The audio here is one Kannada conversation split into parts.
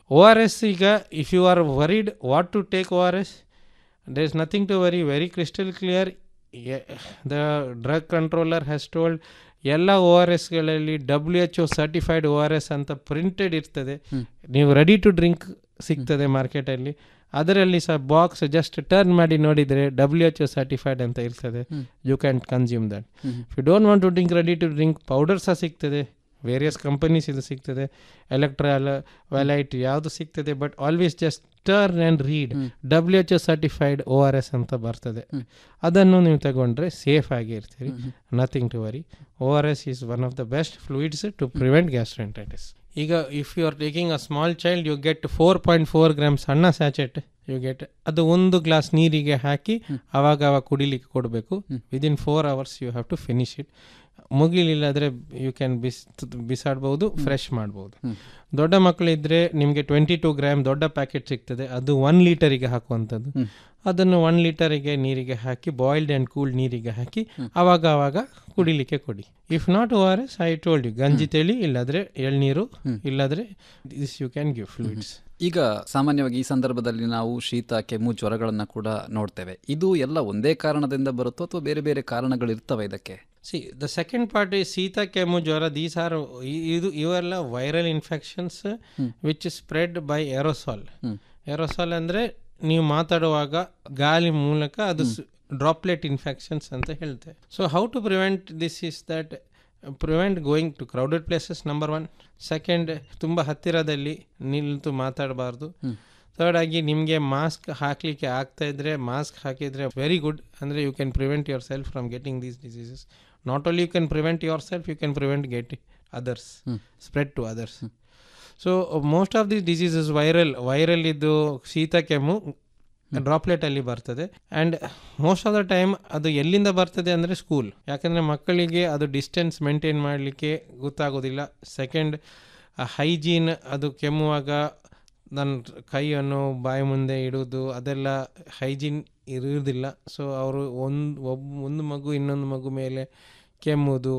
ಓ ಆರ್ ಎಸ್ ಈಗ if you are worried what to take O R S there is nothing to worry very crystal clear the drug controller has told ಎಲ್ಲ ಓ ಆರ್ ಎಸ್ಗಳಲ್ಲಿ W H O certified O R S ಅಂತ ಪ್ರಿಂಟೆಡ್ ಇರ್ತದೆ ಹ್ಮ್. ನೀವು ರೆಡಿ ಟು ಡ್ರಿಂಕ್ ಸಿಗ್ತದೆ ಮಾರ್ಕೆಟಲ್ಲಿ ಅದರಲ್ಲಿ ಸಹ ಬಾಕ್ಸ್ ಜಸ್ಟ್ ಟರ್ನ್ ಮಾಡಿ ನೋಡಿದರೆ ಡಬ್ಲ್ಯೂ ಎಚ್ ಒ ಸರ್ಟಿಫೈಡ್ ಅಂತ ಇರ್ತದೆ hmm. You can consume that hmm. If you don't want to drink ready to drink powder ಸಹ ಸಿಗ್ತದೆ ವೇರಿಯಸ್ ಕಂಪನೀಸ್ ಇದು ಸಿಗ್ತದೆ ಎಲೆಕ್ಟ್ರಾಲ್ ವ್ಯಾಲೈಟ್ ಯಾವುದು ಸಿಗ್ತದೆ but always just turn and read hmm. W H O certified O R S ಅಂತ ಬರ್ತದೆ ಹ್ಮ್. ಅದನ್ನು ನೀವು ತಗೊಂಡ್ರೆ ಸೇಫ್ ಆಗಿ ಇರ್ತೀರಿ hmm. Nothing to worry O R S is one of the best fluids to prevent gastroenteritis ಈಗ if you are taking a small child you get four point four gram ಸಣ್ಣ ಸ್ಯಾಚೆಟ್ ಯು ಗೆಟ್ ಅದು ಒಂದು ಗ್ಲಾಸ್ ನೀರಿಗೆ ಹಾಕಿ ಹ್ಮ್. ಅವಾಗ ಅವಾಗ ಕುಡಿಲಿಕ್ಕೆ ಕೊಡಬೇಕು hmm. Within four hours you have to finish it ಮುಗಿಲಿಲ್ಲಾದರೆ ಯು ಕ್ಯಾನ್ ಬಿಸ್ ಬಿಸಾಡ್ಬೋದು ಫ್ರೆಶ್ ಮಾಡ್ಬೋದು ಹ್ಮ್. ದೊಡ್ಡ ಮಕ್ಕಳಿದ್ರೆ ನಿಮಗೆ ಟ್ವೆಂಟಿ ಟೂ ಗ್ರಾಮ್ ದೊಡ್ಡ ಪ್ಯಾಕೆಟ್ ಸಿಗ್ತದೆ ಅದು ಒನ್ ಲೀಟರಿಗೆ ಹಾಕುವಂಥದ್ದು ಹ್ಮ್. ಅದನ್ನು ಒನ್ ಲೀಟರಿಗೆ ನೀರಿಗೆ ಹಾಕಿ ಬಾಯ್ಲ್ಡ್ ಆ್ಯಂಡ್ ಕೂಲ್ಡ್ ನೀರಿಗೆ ಹಾಕಿ ಹ್ಮ್. ಆವಾಗ ಆವಾಗ ಕುಡಿಲಿಕ್ಕೆ ಕೊಡಿ if not O R S I told you ಗಂಜಿ ತೇಳಿ ಇಲ್ಲಾದ್ರೆ ಎಳ್ನೀರು ಹ್ಮ್. ಇಲ್ಲಾದ್ರೆ this you can give fluids ಈಗ ಸಾಮಾನ್ಯವಾಗಿ ಈ ಸಂದರ್ಭದಲ್ಲಿ ನಾವು ಶೀತ ಕೆಮ್ಮು ಜ್ವರಗಳನ್ನು ಕೂಡ ನೋಡ್ತೇವೆ ಇದು ಎಲ್ಲ ಒಂದೇ ಕಾರಣದಿಂದ ಬರುತ್ತೋ ಅಥವಾ ಬೇರೆ ಬೇರೆ ಕಾರಣಗಳಿರ್ತವೆ ಇದಕ್ಕೆ ಸಿ ದ ಸೆಕೆಂಡ್ ಪಾರ್ಟ್ ಈ ಶೀತ ಕೆಮ್ಮು ಜ್ವರ ದೀಸ್ ಆರ್ ಇದು ಇವೆಲ್ಲ viral infections hmm. Which spread by aerosol hmm. Aerosol ಅಂದರೆ ನೀವು ಮಾತಾಡುವಾಗ ಗಾಳಿ ಮೂಲಕ ಅದು ಡ್ರಾಪ್ಲೆಟ್ ಇನ್ಫೆಕ್ಷನ್ಸ್ ಅಂತ ಹೇಳ್ತೇವೆ so how to prevent this is that prevent going to crowded places number one second ತುಂಬ ಹತ್ತಿರದಲ್ಲಿ ನಿಲ್ತು ಮಾತಾಡಬಾರ್ದು ಹ್ಮ್. ಥರ್ಡ್ ಆಗಿ ನಿಮಗೆ ಮಾಸ್ಕ್ ಹಾಕಲಿಕ್ಕೆ ಆಗ್ತಾ ಇದ್ರೆ ಮಾಸ್ಕ್ ಹಾಕಿದರೆ ವೆರಿ ಗುಡ್ ಅಂದರೆ you can prevent yourself from getting these diseases not only you can prevent yourself you can prevent get others hmm. Spread to others so most of the diseases viral viral ಇದ್ದು ಶೀತ ಕೆಮ್ಮು ಡ್ರಾಪ್ಲೆಟ್ ಅಲ್ಲಿ ಬರ್ತದೆ and most of the time ಅದು ಎಲ್ಲಿಂದ ಬರ್ತದೆ ಅಂದರೆ ಸ್ಕೂಲ್ ಯಾಕಂದರೆ ಮಕ್ಕಳಿಗೆ ಅದು ಡಿಸ್ಟೆನ್ಸ್ ಮೇಂಟೈನ್ ಮಾಡಲಿಕ್ಕೆ ಗೊತ್ತಾಗೋದಿಲ್ಲ ಸೆಕೆಂಡ್ ಹೈಜೀನ್ ಅದು ಕೆಮ್ಮುವಾಗ ನನ್ನ ಕೈಯನ್ನು ಬಾಯಿ ಮುಂದೆ ಇಡೋದು ಅದೆಲ್ಲ ಹೈಜೀನ್ ಇರುವುದಿಲ್ಲ ಸೊ ಅವರು ಒಂದು ಒಬ್ಬ ಒಂದು ಮಗು ಇನ್ನೊಂದು ಮಗು ಮೇಲೆ ಕೆಮ್ಮುವುದು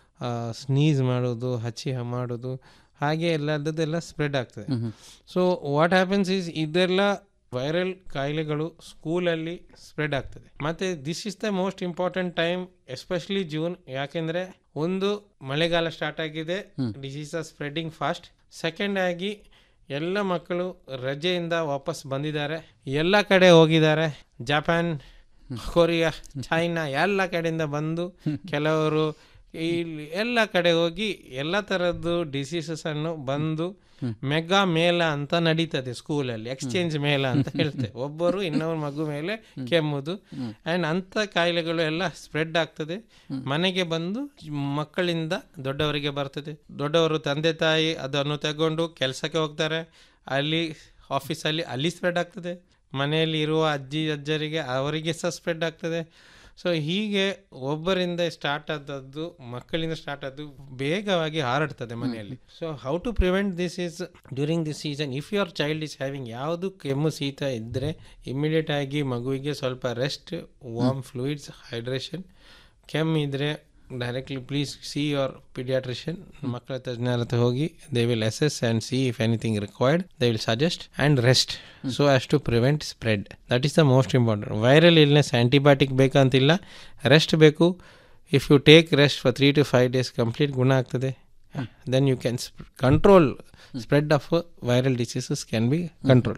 ಸ್ನೀಸ್ ಮಾಡೋದು ಹಚ್ಚಿ ಮಾಡೋದು ಹಾಗೆ ಎಲ್ಲದೆಲ್ಲ ಸ್ಪ್ರೆಡ್ ಆಗ್ತದೆ hmm hmm. So what happens is ಇದೆಲ್ಲ ವೈರಲ್ ಕಾಯಿಲೆಗಳು ಸ್ಕೂಲಲ್ಲಿ ಸ್ಪ್ರೆಡ್ ಆಗ್ತದೆ ಮತ್ತು this is the most important time especially June ಯಾಕೆಂದರೆ ಒಂದು ಮಳೆಗಾಲ ಸ್ಟಾರ್ಟ್ ಆಗಿದೆ hmm. Disease are spreading fast second ಆಗಿ ಎಲ್ಲ ಮಕ್ಕಳು ರಜೆಯಿಂದ ವಾಪಸ್ ಬಂದಿದ್ದಾರೆ ಎಲ್ಲ ಕಡೆ ಹೋಗಿದ್ದಾರೆ ಜಪಾನ್ ಕೊರಿಯಾ ಚೈನಾ ಎಲ್ಲ ಕಡೆಯಿಂದ ಬಂದು ಕೆಲವರು ಇಲ್ಲಿ ಎಲ್ಲ ಕಡೆ ಹೋಗಿ ಎಲ್ಲ ಥರದ್ದು ಡಿಸೀಸಸ್ ಅನ್ನು ಬಂದು ಮೆಗಾ ಮೇಳ ಅಂತ ನಡೀತದೆ ಸ್ಕೂಲಲ್ಲಿ ಎಕ್ಸ್ಚೇಂಜ್ ಮೇಳ ಅಂತ ಹೇಳ್ತೇವೆ ಒಬ್ಬರು ಇನ್ನೊಬ್ಬರ ಮಗು ಮೇಲೆ ಕೆಮ್ಮುದು ಆ್ಯಂಡ್ ಅಂಥ ಕಾಯಿಲೆಗಳು ಎಲ್ಲ ಸ್ಪ್ರೆಡ್ ಆಗ್ತದೆ ಮನೆಗೆ ಬಂದು ಮಕ್ಕಳಿಂದ ದೊಡ್ಡವರಿಗೆ ಬರ್ತದೆ ದೊಡ್ಡವರು ತಂದೆ ತಾಯಿ ಅದನ್ನು ತಗೊಂಡು ಕೆಲಸಕ್ಕೆ ಹೋಗ್ತಾರೆ ಅಲ್ಲಿ ಆಫೀಸಲ್ಲಿ ಅಲ್ಲಿ ಸ್ಪ್ರೆಡ್ ಆಗ್ತದೆ ಮನೆಯಲ್ಲಿ ಇರುವ ಅಜ್ಜಿ ಅಜ್ಜರಿಗೆ ಅವರಿಗೆ ಸಹ ಸ್ಪ್ರೆಡ್ ಆಗ್ತದೆ ಸೊ ಹೀಗೆ ಒಬ್ಬರಿಂದ ಸ್ಟಾರ್ಟ್ ಆದದ್ದು ಮಕ್ಕಳಿಂದ ಸ್ಟಾರ್ಟ್ ಆದ್ದು ಬೇಗವಾಗಿ ಹಾರಡ್ತದೆ ಮನೆಯಲ್ಲಿ so how to prevent this is during this season if your child is having ಯಾವುದು ಕೆಮ್ಮು ಶೀತ ಇದ್ದರೆ ಇಮಿಡಿಯೇಟ್ ಆಗಿ ಮಗುವಿಗೆ ಸ್ವಲ್ಪ ರೆಸ್ಟ್ ವಾರ್ಮ್ ಫ್ಲೂಯಿಡ್ಸ್ ಹೈಡ್ರೇಷನ್ ಕೆಮ್ಮು ಇದ್ದರೆ directly please see your paediatrician ಮಕ್ಕಳ ತಜ್ಞರ ಹತ್ರ ಹೋಗಿ they will assess and see if anything required they will suggest and rest so as to prevent spread that is the most important viral illness antibiotic ಬೇಕಂತಿಲ್ಲ ರೆಸ್ಟ್ ಬೇಕು if you take rest for three to five days complete ಗುಣ ಆಗ್ತದೆ then you can control spread of viral diseases can be control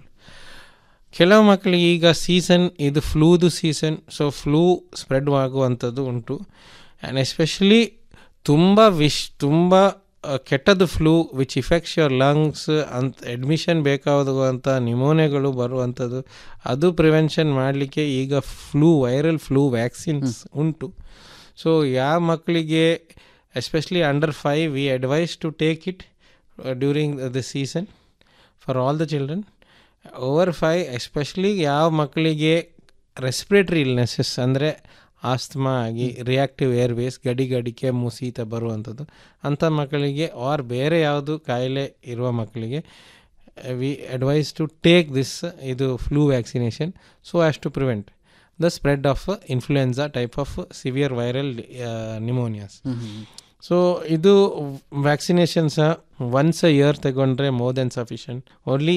ಕೆಲವು ಮಕ್ಕಳಿಗೆ ಈಗ ಸೀಸನ್ ಇದು ಫ್ಲೂದು ಸೀಸನ್ ಸೊ ಫ್ಲೂ ಸ್ಪ್ರೆಡ್ ಆಗುವಂಥದ್ದು ಉಂಟು ಆ್ಯಂಡ್ ಎಸ್ಪೆಷಲಿ ತುಂಬ ವಿಶ್ ತುಂಬ ಆ, ಕೆಟ್ಟದ್ದು flu which affects your lungs ಅಂತ ಅಡ್ಮಿಷನ್ ಬೇಕಾಗುವಂಥ ನಿಮೋನಿಯಾಗಳು ಬರುವಂಥದ್ದು ಅದು ಪ್ರಿವೆನ್ಷನ್ ಮಾಡಲಿಕ್ಕೆ ಈಗ ಫ್ಲೂ ವೈರಲ್ ಫ್ಲೂ ವ್ಯಾಕ್ಸಿನ್ಸ್ ಉಂಟು ಸೊ ಯಾವ ಮಕ್ಕಳಿಗೆ especially under five we advise to take it during the season for all the children over five especially ಯಾವ ಮಕ್ಕಳಿಗೆ ರೆಸ್ಪಿರೇಟ್ರಿ ಇಲ್ನೆಸಸ್ ಅಂದರೆ ಆಸ್ತಮಾ ಆಗಿ ರಿಯಾಕ್ಟಿವ್ ಏರ್ವೇಸ್ ಗಡಿ ಗಡಿ ಕೆಮ್ಮು ಶೀತ ಬರುವಂಥದ್ದು ಅಂಥ ಮಕ್ಕಳಿಗೆ ಆರ್ ಬೇರೆ ಯಾವುದು ಕಾಯಿಲೆ ಇರುವ ಮಕ್ಕಳಿಗೆ we advise to take this ಇದು flu vaccination so as to prevent the spread of influenza type of severe viral pneumonias hmm hmm hmm. So ಇದು ವ್ಯಾಕ್ಸಿನೇಷನ್ ಸಹ ಒನ್ಸ್ ಅ ಇಯರ್ ತಗೊಂಡ್ರೆ ಮೋರ್ ದೆನ್ ಸಫಿಷಿಯಂಟ್ ಓನ್ಲಿ